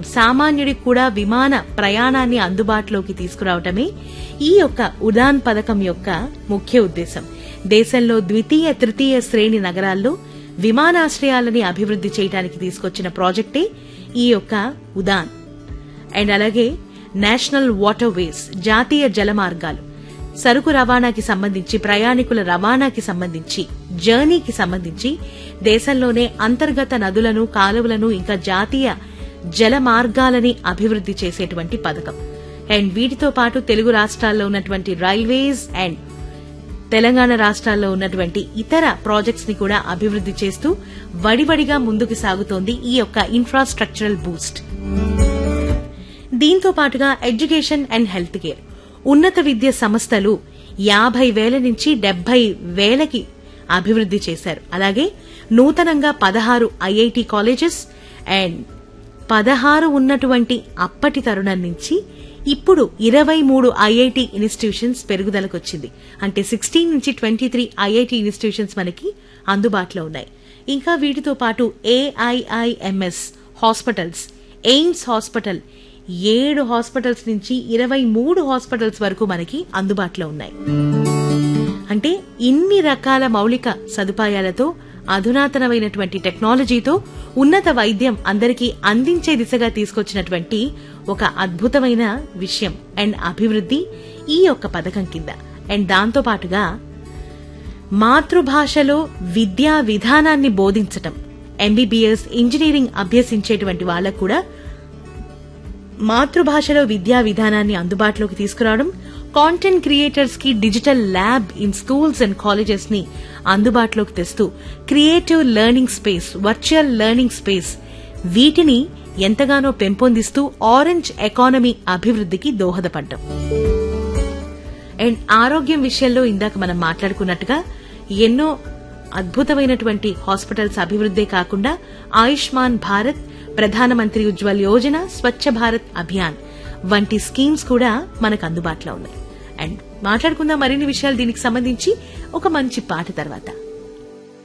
సామాన్యుడికి కూడా విమాన ప్రయాణాన్ని అందుబాటులోకి తీసుకురావటమే ఈ యొక్క ఉడాన్ పథకం యొక్క ముఖ్య ఉద్దేశం దేశంలో ద్వితీయ తృతీయ శ్రేణి నగరాల్లో విమానాశ్రయాలని అభివృద్ది చేయడానికి తీసుకొచ్చిన ప్రాజెక్టే ఈ యొక్క ఉడాన్ అండ్ అలాగే నేషనల్ వాటర్ వేస్ జాతీయ జల మార్గాలు సరుకు రవాణాకి సంబంధించి ప్రయాణికుల రవాణాకి సంబంధించి జర్నీకి సంబంధించి దేశంలోనే అంతర్గత నదులను కాలువలను ఇంకా జాతీయ జల మార్గాలని అభివృద్ది చేసేటువంటి పథకం అండ్ వీటితో పాటు తెలుగు రాష్ట్రాల్లో ఉన్నటువంటి రైల్వేస్ అండ్ తెలంగాణ రాష్ట్రాల్లో ఉన్నటువంటి ఇతర ప్రాజెక్ట్స్ ని కూడా అభివృద్ది చేస్తూ వడివడిగా ముందుకు సాగుతోంది ఈ యొక్క ఇన్ఫ్రాస్ట్రక్చరల్ బూస్ట్ దీంతో పాటుగా ఎడ్యుకేషన్ అండ్ హెల్త్ కేర్ ఉన్నత విద్య సంస్థలు యాభై వేల నుంచి డెబ్బై వేలకి అభివృద్ది చేశారు అలాగే నూతనంగా పదహారు ఐఐటి కాలేజెస్ అండ్ పదహారు ఉన్నటువంటి అప్పటి తరుణం నుంచి ఇప్పుడు ఇరవై మూడు ఐఐటి ఇన్స్టిట్యూషన్స్ పెరుగుదలకు వచ్చింది అంటే సిక్స్టీన్ నుంచి ట్వంటీ త్రీ ఐఐటి ఇన్స్టిట్యూషన్స్ మనకి అందుబాటులో ఉన్నాయి ఇంకా వీటితో పాటు ఏఐఐఎంఎస్ హాస్పిటల్స్ ఎయిమ్స్ హాస్పిటల్ ఏడు హాస్పిటల్స్ నుంచి ఇరవై మూడు హాస్పిటల్స్ వరకు మనకి అందుబాటులో ఉన్నాయి అంటే ఇన్ని రకాల మౌలిక సదుపాయాలతో అధునాతనమైనటువంటి టెక్నాలజీతో ఉన్నత వైద్యం అందరికీ అందించే దిశగా తీసుకొచ్చినటువంటి ఒక అద్భుతమైన విషయం అండ్ అభివృద్ధి ఈ యొక్క పథకం కింద అండ్ దాంతో పాటుగా మాతృభాషలో విద్యా విధానాన్ని బోధించటం ఎంబీబీఎస్ ఇంజనీరింగ్ అభ్యసించేటువంటి వాళ్ళకు కూడా మాతృభాషలో విద్యా విధానాన్ని అందుబాటులోకి తీసుకురావడం కాంటెంట్ క్రియేటర్స్ కి digital lab in schools and colleges ని అందుబాటులోకి తెస్తూ creative learning space virtual learning space వీటిని ఎంతగానో పెంపొందిస్తూ ఆరెంజ్ ఎకానమీ అభివృద్ధికి దోహదపడ్డం అండ్ ఆరోగ్యం విషయంలో ఇందాక మనం మాట్లాడుకున్నట్టుగా ఎన్నో అద్భుతమైనటువంటి హాస్పిటల్స్ అభివృద్దే కాకుండా ఆయుష్మాన్ భారత్ ప్రధానమంత్రి ఉజ్వల్ యోజన స్వచ్ఛ భారత్ అభియాన్ వంటి స్కీమ్స్ కూడా మనకు అందుబాటులో ఉన్నాయి అండ్ మాట్లాడుకుందాం మరిన్ని విషయాలు దీనికి సంబంధించి ఒక మంచి పాట తర్వాత